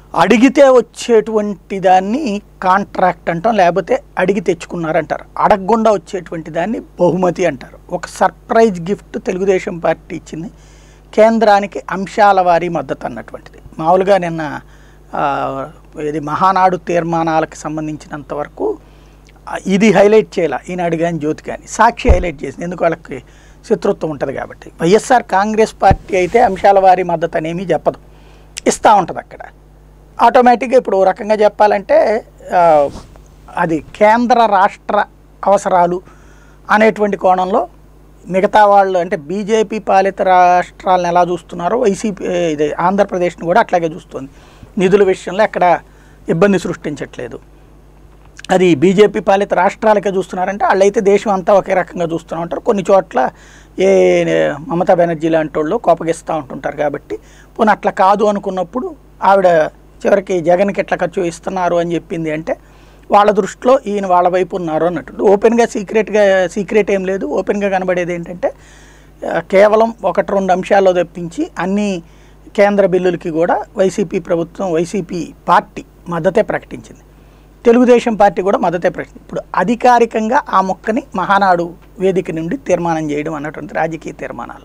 అడిగితే వచ్చేటువంటి దాన్ని కాంట్రాక్ట్ అంటాం లేకపోతే అడిగి తెచ్చుకున్నారంటారు అడగకుండా వచ్చేటువంటి దాన్ని బహుమతి అంటారు ఒక సర్ప్రైజ్ గిఫ్ట్ తెలుగుదేశం పార్టీ ఇచ్చింది కేంద్రానికి అంశాల వారీ మద్దతు అన్నటువంటిది మామూలుగా నిన్న ఆ, ఇది మహానాడు తీర్మానాలకు సంబంధించినంత వరకు ఆ, ఇది హైలైట్ చేయాల ఈనాడు కానీ జ్యోతి కానీ సాక్షి హైలైట్ చేసింది ఎందుకు వాళ్ళకి శత్రుత్వం ఉంటుంది కాబట్టి వైఎస్ఆర్ కాంగ్రెస్ పార్టీ అయితే అంశాల వారి మద్దతు అనేమి చెప్పదు ఇస్తూ ఉంటుంది అక్కడ ఆటోమేటిక్గా ఇప్పుడు ఓ రకంగా చెప్పాలంటే ఆ, అది కేంద్ర రాష్ట్ర అవసరాలు అనేటువంటి కోణంలో మిగతా వాళ్ళు అంటే బీజేపీ పాలిత రాష్ట్రాలను ఎలా చూస్తున్నారో వైసీపీ ఇది ఆంధ్రప్రదేశ్ని కూడా అట్లాగే చూస్తుంది నిధుల విషయంలో ఎక్కడ ఇబ్బంది సృష్టించట్లేదు అది బీజేపీ పాలిత రాష్ట్రాలకే చూస్తున్నారంటే వాళ్ళైతే దేశం అంతా ఒకే రకంగా చూస్తూ ఉంటారు కొన్ని చోట్ల ఏ మమతా బెనర్జీ లాంటి వాళ్ళు కోపగిస్తూ ఉంటుంటారు కాబట్టి పోనీ అట్లా కాదు అనుకున్నప్పుడు ఆవిడ చివరికి జగన్కి ఎట్లా ఖర్చు ఇస్తున్నారు అని చెప్పింది అంటే వాళ్ళ దృష్టిలో ఈయన వాళ్ళ వైపు ఉన్నారు అన్నట్టు ఓపెన్గా సీక్రెట్గా సీక్రెట్ ఏం లేదు ఓపెన్గా కనబడేది ఏంటంటే ఆ, కేవలం ఒకటి రెండు అంశాల్లో తప్పించి అన్ని కేంద్ర బిల్లులకి కూడా వైసీపీ ప్రభుత్వం వైసీపీ పార్టీ మద్దతే ప్రకటించింది తెలుగుదేశం పార్టీ కూడా మద్దతే ప్రకటించింది ఇప్పుడు అధికారికంగా ఆ మొక్కని మహానాడు వేదిక నుండి తీర్మానం చేయడం అన్నటువంటి రాజకీయ తీర్మానాలు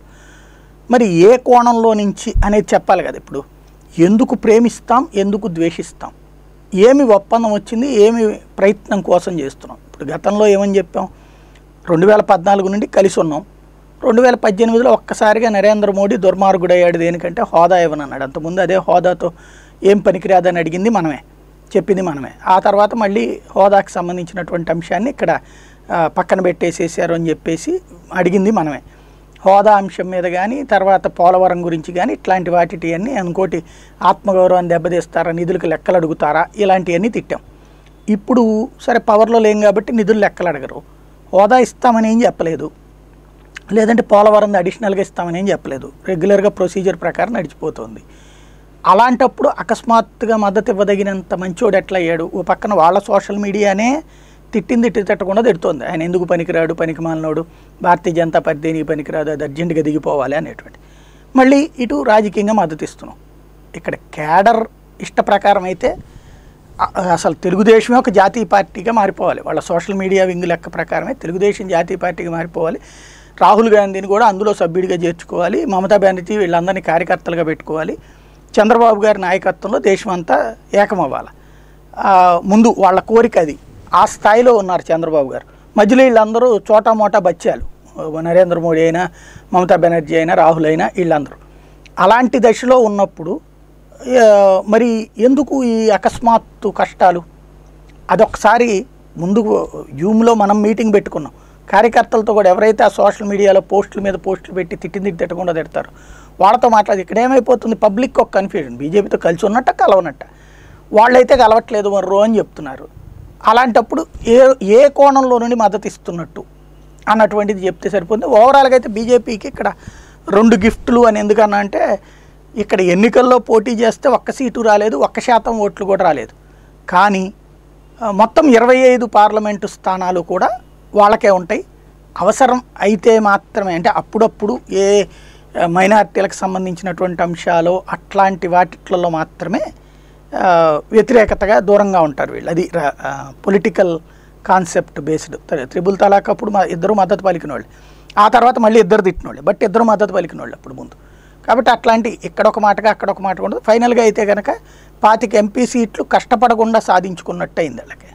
మరి ఏ కోణంలో నుంచి అనేది చెప్పాలి కదా ఇప్పుడు ఎందుకు ప్రేమిస్తాం ఎందుకు ద్వేషిస్తాం ఏమి ఒప్పందం వచ్చింది ఏమి ప్రయత్నం కోసం చేస్తున్నాం ఇప్పుడు గతంలో ఏమని చెప్పాం రెండు వేల పద్నాలుగు నుండి కలిసి ఉన్నాం రెండు వేల పద్దెనిమిదిలో ఒక్కసారిగా నరేంద్ర మోడీ దుర్మార్గుడయ్యాడు దేనికంటే హోదా ఇవ్వనన్నాడు అంతకుముందు అదే హోదాతో ఏం పనికిరాదని అడిగింది మనమే చెప్పింది మనమే ఆ తర్వాత మళ్ళీ హోదాకి సంబంధించినటువంటి అంశాన్ని ఇక్కడ ఆ, పక్కన పెట్టేసేసారు అని చెప్పేసి అడిగింది మనమే హోదా అంశం మీద కానీ తర్వాత పోలవరం గురించి కానీ ఇట్లాంటి వాటి అన్నీ అనుకోటి ఆత్మగౌరవాన్ని దెబ్బతీస్తారా నిధులకు లెక్కలు అడుగుతారా ఇలాంటివన్నీ తిట్టాం ఇప్పుడు సరే పవర్లో లేం కాబట్టి నిధులు లెక్కలు అడగరు హోదా ఇస్తామని ఏం చెప్పలేదు లేదంటే పోలవరం అడిషనల్గా ఇస్తామని ఏం చెప్పలేదు రెగ్యులర్గా ప్రొసీజర్ ప్రకారం నడిచిపోతుంది అలాంటప్పుడు అకస్మాత్తుగా మద్దతు ఇవ్వదగినంత మంచోడు ఎట్లా అయ్యాడు ఓ పక్కన వాళ్ళ సోషల్ మీడియానే తిట్టింది తిట్టి తిట్టకుండా తిడుతోంది ఆయన ఎందుకు పనికిరాడు పనికి మాలినోడు భారతీయ జనతా పార్టీ దేనికి పనికిరాదు అది అర్జెంటుగా దిగిపోవాలి అనేటువంటి మళ్ళీ ఇటు రాజకీయంగా మద్దతు ఇస్తున్నాం ఇక్కడ క్యాడర్ ఇష్ట ప్రకారం అయితే అ- అసలు తెలుగుదేశమే ఒక జాతీయ పార్టీగా మారిపోవాలి వాళ్ళ సోషల్ మీడియా వింగ్ లెక్క ప్రకారమే తెలుగుదేశం జాతీయ పార్టీగా మారిపోవాలి రాహుల్ గాంధీని కూడా అందులో సభ్యుడిగా చేర్చుకోవాలి మమతా బెనర్జీ వీళ్ళందరినీ కార్యకర్తలుగా పెట్టుకోవాలి చంద్రబాబు గారి నాయకత్వంలో దేశం అంతా ఏకమవ్వాలి ఆ, ముందు వాళ్ళ కోరిక అది ఆ స్థాయిలో ఉన్నారు చంద్రబాబు గారు మధ్యలో వీళ్ళందరూ చోటా మోటా బచ్చాలు నరేంద్ర మోడీ అయినా మమతా బెనర్జీ అయినా రాహుల్ అయినా వీళ్ళందరూ అలాంటి దశలో ఉన్నప్పుడు ఆ, మరి ఎందుకు ఈ అకస్మాత్తు కష్టాలు అదొకసారి ముందు జూమ్లో మనం మీటింగ్ పెట్టుకున్నాం కార్యకర్తలతో కూడా ఎవరైతే ఆ సోషల్ మీడియాలో పోస్టుల మీద పోస్టులు పెట్టి తిట్టింది తిట్టకుండా తిడతారు వాళ్ళతో మాట్లాడి ఇక్కడ ఏమైపోతుంది పబ్లిక్ ఒక కన్ఫ్యూజన్ బీజేపీతో కలిసి ఉన్నట్ట కలవనట్ట వాళ్ళైతే కలవట్లేదు మర్రో అని చెప్తున్నారు అలాంటప్పుడు ఏ ఏ కోణంలో నుండి మద్దతు ఇస్తున్నట్టు అన్నటువంటిది చెప్తే సరిపోతుంది ఓవరాల్గా అయితే బీజేపీకి ఇక్కడ రెండు గిఫ్ట్లు అని ఎందుకన్నా అంటే ఇక్కడ ఎన్నికల్లో పోటీ చేస్తే ఒక్క సీటు రాలేదు ఒక్క శాతం ఓట్లు కూడా రాలేదు కానీ ఆ, మొత్తం ఇరవై ఐదు పార్లమెంటు స్థానాలు కూడా వాళ్ళకే ఉంటాయి అవసరం అయితే మాత్రమే అంటే అప్పుడప్పుడు ఏ ఆ, మైనారిటీలకు సంబంధించినటువంటి అంశాలు అట్లాంటి వాటిట్లలో మాత్రమే ఆ, వ్యతిరేకతగా దూరంగా ఉంటారు వీళ్ళు అది political concept based triple talaq అప్పుడు మా ఇద్దరు మద్దతు పలికిన వాళ్ళు ఆ తర్వాత మళ్ళీ ఇద్దరు తిట్టిన వాళ్ళు బట్ ఇద్దరు మద్దతు పలికిన వాళ్ళు అప్పుడు ముందు కాబట్టి అట్లాంటి ఇక్కడ ఒక మాటగా అక్కడ ఒక మాట ఉండదు ఫైనల్గా అయితే కనుక పాతిక ఎంపీ సీట్లు కష్టపడకుండా సాధించుకున్నట్టు అయింది వాళ్ళకి